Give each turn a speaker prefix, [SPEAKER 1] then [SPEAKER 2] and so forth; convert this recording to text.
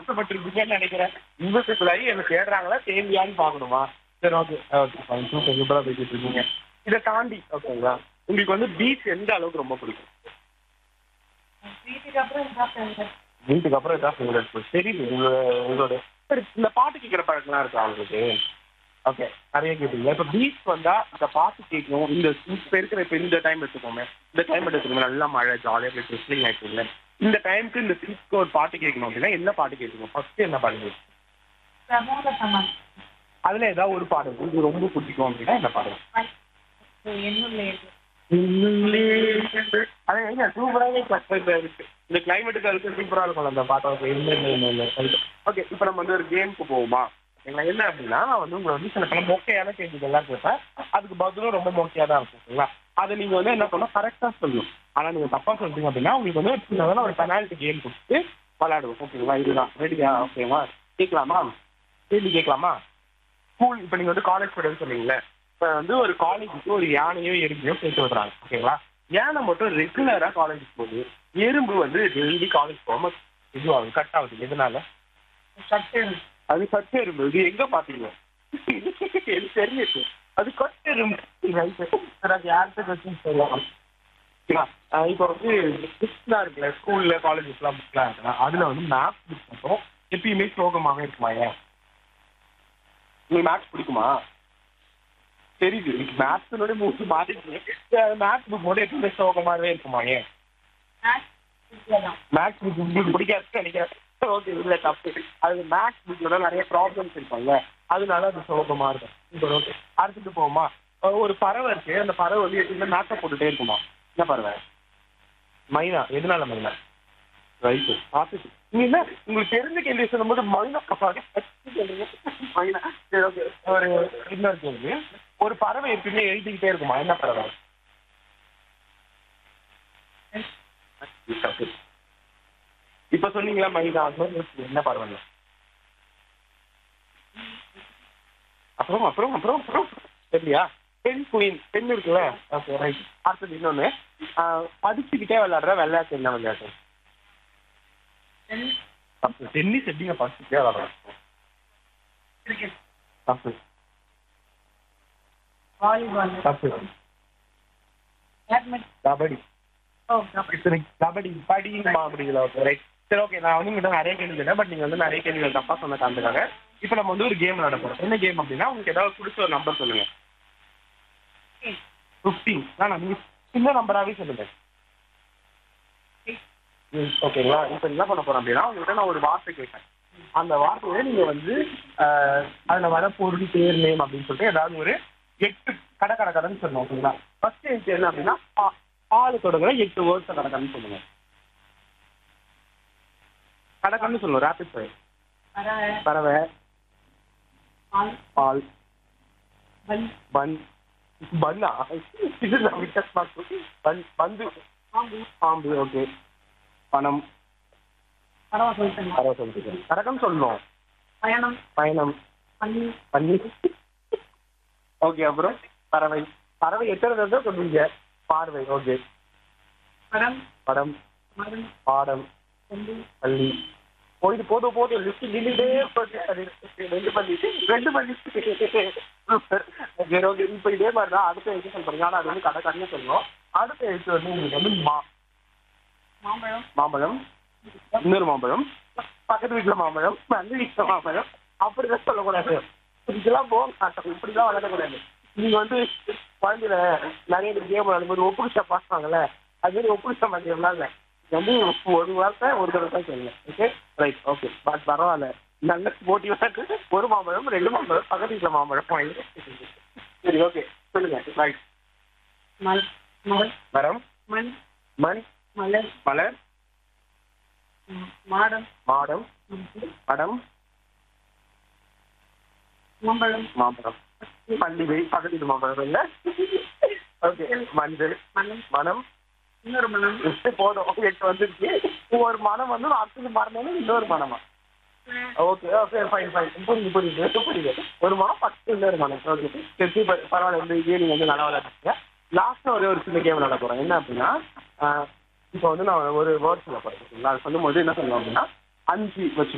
[SPEAKER 1] சந்தோஷப்பட்டிருப்பீங்கன்னு நினைக்கிறேன் இன்வெஸ்டபிள் ஆகி என்ன தேடுறாங்களா தேவையான்னு பார்க்கணுமா சரி ஓகே ஓகே ஃபைன் சூப்பர் சூப்பராக பேசிட்டு இருக்கீங்க இதை தாண்டி ஓகேங்களா உங்களுக்கு வந்து பீச் எந்த அளவுக்கு ரொம்ப பிடிக்கும்
[SPEAKER 2] வீட்டுக்கு அப்புறம் இதான் ஃபேவரட்
[SPEAKER 1] வீட்டுக்கு அப்புறம் இதான் ஃபேவரட் ஃபுட் சரி உங்களோட உங்களோட சரி இந்த பாட்டு கேட்குற பழக்கம்லாம் இருக்கா உங்களுக்கு ஓகே நிறைய கேட்டீங்க இப்போ பீச் வந்தா இந்த பாட்டு கேட்கணும் இந்த இப்போ இருக்கிற இப்போ இந்த டைம் எடுத்துக்கோமே இந்த டைம் எடுத்துக்கோங்க நல்லா மழை ஜாலியாக போய் ட்ரெஸ்லிங் ஆகிட்டுல இந்த டைமுக்கு இந்த பீச்சுக்கு ஒரு பாட்டு கேட்கணும் அப்படின்னா என்ன பாட்டு கேட்கணும் ஃபர்ஸ்ட் என்ன பாட்டு கேட்கணும்
[SPEAKER 2] பிரமோத சமன்
[SPEAKER 1] அதுல ஏதாவது ஒரு பாடல் உங்களுக்கு ரொம்ப பிடிக்கும் அப்படின்னா என்ன பாடல்
[SPEAKER 2] என்னுள்ள
[SPEAKER 1] அதான் எங்க சூப்பராகவே இருக்கு இந்த கிளைமேட்டுக்கு அதுக்கு சூப்பரா இருக்கும் அந்த பாட்டை இல்லை இல்லை இல்லை இல்லை ஓகே இப்போ நம்ம வந்து ஒரு கேமுக்கு போவோமா எங்களை என்ன அப்படின்னா நான் வந்து உங்களை வந்து சில பல மொக்கையான கேள்விகள்லாம் கேட்பேன் அதுக்கு பதிலும் ரொம்ப மொக்கையா தான் இருக்கும் ஓகேங்களா அதை நீங்க வந்து என்ன பண்ணணும் கரெக்டா சொல்லணும் ஆனா நீங்க தப்பா சொல்றீங்க அப்படின்னா உங்களுக்கு வந்து ஒரு சின்னதான ஒரு பெனால்ட்டி கேம் கொடுத்து விளையாடுவோம் ஓகேங்களா இதுதான் ரெடியா ஓகேவா கேட்கலாமா கேள்வி கேட்கலாமா ஸ்கூல் இப்போ நீங்கள் வந்து காலேஜ் ஸ்டூடெண்ட் சொன்னீங்களே இப்போ வந்து ஒரு காலேஜுக்கு ஒரு யானையோ எறும்பையோ சேர்த்து விடுறாங்க ஓகேங்களா யானை மட்டும் ரெகுலராக காலேஜுக்கு போகுது எறும்பு வந்து டெய்லி காலேஜ் போகாம இதுவாகுது கட் ஆகுது எதனால
[SPEAKER 2] சட்டு
[SPEAKER 1] அது கட் எறும்பு இது எங்க பாத்தீங்க எனக்கு தெரியுது அது கட் எறும்பு ரைட்டு அது யார்கிட்ட கொஸ்டின் சொல்லலாம் இப்போ வந்து புக்ஸ்லாம் இருக்குல்ல ஸ்கூல்ல காலேஜஸ்லாம் புக்லாம் இருக்குல்ல அதுல வந்து மேத்ஸ் புக் மட்டும் எப்பயுமே சோகமாவே இருக்குமா ஏன் உங்களுக்கு மேத்ஸ் பிடிக்குமா தெரியுது மேத்ஸோட மூச்சு மாறிடுச்சு மேத்ஸ் புக் மட்டும் எப்பயுமே சோகமாகவே இருக்குமா ஏன்
[SPEAKER 2] தான்
[SPEAKER 1] மேத்ஸ் புக் உங்களுக்கு பிடிக்காதுன்னு நினைக்கிறேன் ஓகே இல்ல தப்பு அது மேத்ஸ் புக்ல நிறைய ப்ராப்ளம்ஸ் இருப்பாங்க அதனால அது சோகமா இருக்கும் இப்போ ஓகே அடுத்துட்டு போவோமா அஹ் ஒரு பறவை இருக்கு அந்த பறவை வந்து எப்பயுமே மேக்கப் போட்டுட்டே இருக்குமா என்ன பறவை மைனா எதனால மைனா ரைட்டு பார்த்துட்டு நீங்க என்ன உங்களுக்கு தெரிஞ்ச கேள்வி சொல்லும்போது மைனா கப்பாக சொல்றீங்க மைனா சரி ஓகே ஒரு இன்னொரு கேள்வி ஒரு பறவை எப்பயுமே எழுதிக்கிட்டே இருக்குமா என்ன பறவை தப்பு. இப்ப சொன்னீங்களா மைனா அது என்ன பரவாயில்ல அப்புறம் அப்புறம் அப்புறம் அப்புறம் தெரியலையா பெண் குயின் பெண் இருக்குல்ல ஓகே ரைட் அடுத்தது இன்னொன்னு ஆஹ், படிச்சுக்கிட்டே விளையாடுற விளையாட்டு என்ன விளையாட்டு தப்பு டென்னிஸ் எப்படிங்க படிச்சுக்கிட்டே விளையாடுறோம்
[SPEAKER 2] கிரிக்கெட்
[SPEAKER 1] தப்பு
[SPEAKER 2] வாலிபால்
[SPEAKER 1] தப்பு
[SPEAKER 2] பேட்மிண்டன்
[SPEAKER 1] கபடி
[SPEAKER 2] ஓ கபடி
[SPEAKER 1] சரி கபடி படி அப்படிங்களா ஓகே ரைட் சரி ஓகே நான் வந்து உங்கள்கிட்ட நிறைய கேள்வி கேட்டேன் பட் நீங்க வந்து நிறைய கேள்விகள் தப்பா சொன்ன காரணத்துக்காக இப்போ நம்ம வந்து ஒரு கேம் விளையாட போறோம் என்ன கேம் அப்படின்னா உங்களுக்கு ஏதாவது பிடிச்ச ஒரு நம்பர் சொல்லுங்க ஃபிஃப்டீன் நான் நீங்க சின்ன நம்பராகவே சொல்லுங்க ம், ஓகேங்களா இப்போ என்ன பண்ண போறோம் அப்படின்னா உங்கள்கிட்ட நான் ஒரு வார்த்தை கேட்பேன் அந்த வார்த்தையை நீங்க வந்து ஆஹ், அதுல வர பொருள் பேர் நேம் அப்படின்னு சொல்லிட்டு ஏதாவது ஒரு எட்டு கடை கடை கடைன்னு சொல்லணும் ஓகேங்களா ஃபர்ஸ்ட் எனக்கு என்ன அப்படின்னா ஆ- ஆளு தொடங்குற எட்டு வேர்ட்ஸ் கடை கடைன்னு சொல்லுங்க கடை கண்ணு சொல்லணும் ரேபிட் ஃபயர்
[SPEAKER 2] பறவை
[SPEAKER 1] பறவை
[SPEAKER 2] பால்
[SPEAKER 1] பால்
[SPEAKER 2] பல்
[SPEAKER 1] பன் பன்னா இது நான் வித்தியாசமா இருக்கு. பன் பந்து
[SPEAKER 2] பாம்பு
[SPEAKER 1] பாம்பு ஓகே பணம்
[SPEAKER 2] பறவை சொல்லிட்டேன்
[SPEAKER 1] பறவை சொல்லிட்டு கரெக்டாக சொல்லணும்
[SPEAKER 2] பயணம்
[SPEAKER 1] பயணம்
[SPEAKER 2] பள்ளி
[SPEAKER 1] பண்ணி ஓகே அப்புறம் பறவை பறவை எத்தனை தடவை சொல்லுவீங்க பார்வை ஓகே
[SPEAKER 2] படம்
[SPEAKER 1] படம்
[SPEAKER 2] மரம்
[SPEAKER 1] பாடம்
[SPEAKER 2] கொண்டு
[SPEAKER 1] பள்ளி போயிட்டு போதும் போதும் லிஸ்ட் நின்றுட்டே போட்டு அது ரெண்டு பள்ளி ரெண்டு பள்ளி சரி ஓகே இப்போ இதே மாதிரி தான் அடுத்த எழுத்து சொல்றீங்க ஆனால் அது வந்து கடை கடையாக சொல்லணும் அடுத்த எழுத்து வந்து உங்களுக்கு வந்து மா
[SPEAKER 2] மாம்பழம்
[SPEAKER 1] மாம்பழம் இன்னொரு மாம்பழம் பக்கத்து வீட்டுல மாம்பழம் அந்த வீட்டுல மாம்பழம் அப்படிதான் சொல்லக்கூடாது இதெல்லாம் போக மாட்டோம் இப்படிதான் வளரக்கூடாது நீங்க வந்து குழந்தைல நிறைய பேர் கேம் விளையாடும்போது ஒப்புடிச்சா பாக்குறாங்கல்ல அது மாதிரி ஒப்புடிச்சா மாட்டீங்களா இல்ல இது வந்து ஒரு வார்த்தை ஒரு தடவை தான் சொல்லுங்க ஓகே ரைட் ஓகே பட் பரவாயில்ல நல்ல போட்டி விளையாட்டு ஒரு மாம்பழம் ரெண்டு மாம்பழம் பக்கத்து வீட்டுல மாம்பழம் வாங்கி சரி ஓகே சொல்லுங்க ரைட்
[SPEAKER 2] மல் மகள்
[SPEAKER 1] மரம்
[SPEAKER 2] மண்
[SPEAKER 1] மண்
[SPEAKER 2] மலர்
[SPEAKER 1] மலர்
[SPEAKER 2] ம், மாடம்
[SPEAKER 1] மாடம்
[SPEAKER 2] ம்,
[SPEAKER 1] படம்
[SPEAKER 2] மாம்பழம்
[SPEAKER 1] மாம்பழம் பள்ளிவை பக்கத்து மாம்பழம் இல்ல ஓகே மஞ்சள்
[SPEAKER 2] மனம்
[SPEAKER 1] மனம்
[SPEAKER 2] இன்னொரு மனம்
[SPEAKER 1] போதும் எட்டு வந்துருச்சு ஒரு மனம் வந்து அடுத்தது மரணம் இன்னொரு மனமா ஓகே ஓகே ஃபைன் ஃபைன் புரியுது புரியுது புரியுது ஒரு மனம் பத்து இன்னொரு மனம் ஓகே சரி சூப்பர் பரவாயில்ல இந்த இதே நீங்க வந்து நல்லா விளையாடுறீங்க லாஸ்ட்டாக ஒரே ஒரு சின்ன கேம் விளையாட போறேன் என்ன அப்படின்னா இப்போ வந்து நான் ஒரு வேர்ட் சொல்ல போறேன் ஓகேங்களா அது சொல்லும்போது என்ன சொல்லுவோம் அப்படின்னா அஞ்சு வச்சு